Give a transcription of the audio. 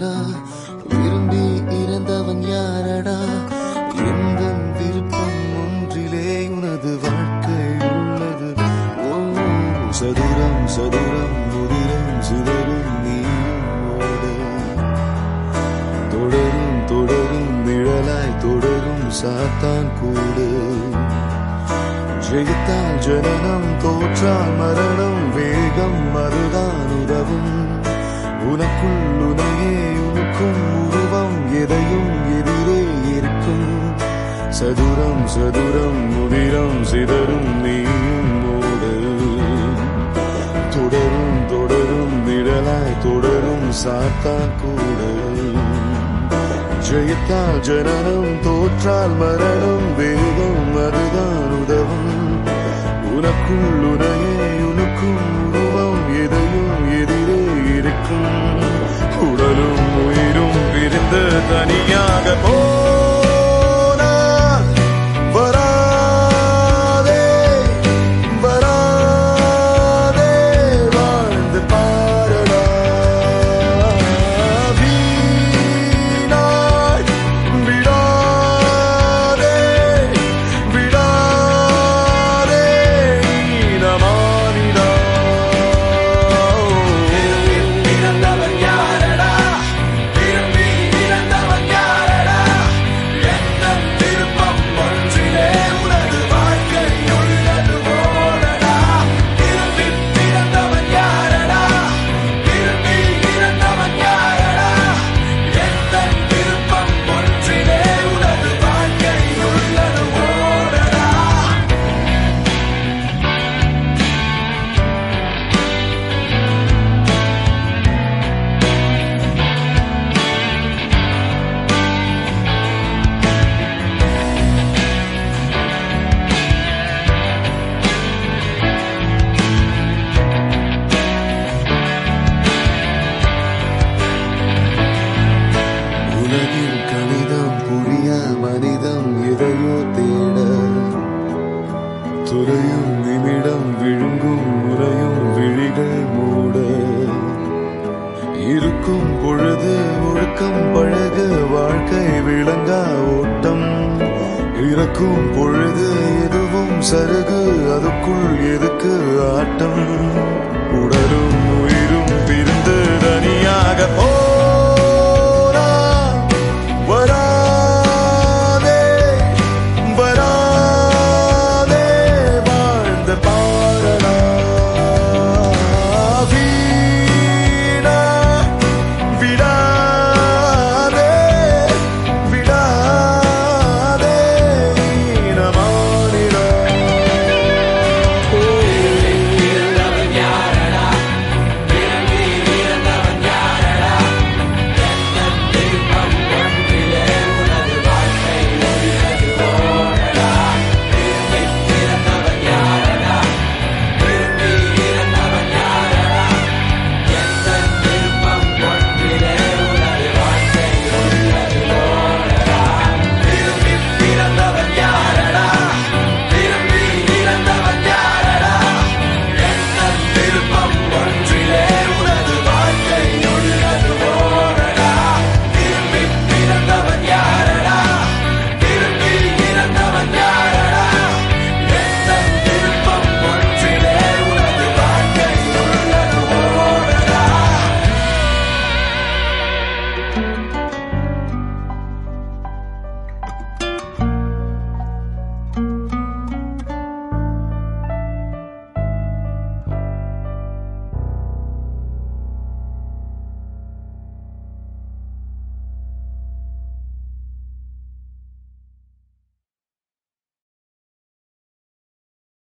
யாரடா விரும்பி இறந்தவன் யாரடா எந்த விருப்பம் ஒன்றிலே உனது வாழ்க்கை உள்ளது ஓ சதுரம் சதுரம் முதிரம் சிதறும் நீயோடு தொடரும் தொடரும் நிழலாய் தொடரும் சாத்தான் கூடு ஜெயித்தால் ஜனனம் தோற்றால் மரணம் வேகம் அதுதான் உதவும் உனக்குள் உனையே உனக்கும் உருவம் எதையும் எதிரே இருக்கும் சதுரம் சதுரம் முதிரம் சிதறும் நீயும் ஓடு தொடரும் தொடரும் நிழலாய் தொடரும் சாத்தா கூட ஜெயித்தால் ஜனனம் தோற்றால் மரணம் வேகம் அதுதான் உதவும் உனக்குள் உனையே உனக்கும் உருவம் எதையும் எதிரே இருக்கும் உடலும் உயிரும் பிரிந்து தனியாக போனால் வராதே வராதே வாழ்ந்து பாரடா வீணாய் விடாதே விடாதே ஈனமானிடா இறந்தவன் யாரடா விரும்பி இறந்தவன் யாரடா எந்த திருப்பம் ஒன்றிலே உனது வாழ்க்கை உள்ளது ஓடடா திரும்பி பிறந்தவன் யாரடா விரும்பி இறந்தவன் யாரடா எந்த திருப்பம் ஒன்றிலே உனது வாழ்க்கை உள்ளது ஓடடா உலகில் கணிதம் புரியா மனிதம் எதையோ தேட துறையும் நிமிடம் விழுங்கும் முறையும் விழிகள் மூட இருக்கும் பொழுது ஒழுக்கம் பழக வாழ்க்கை விளங்கா ஓட்டம் இறக்கும் பொழுது எதுவும் சருகு அதுக்குள் எதுக்கு ஆட்டம் உடலும் உயிரும் பிரிந்து தனியாக போ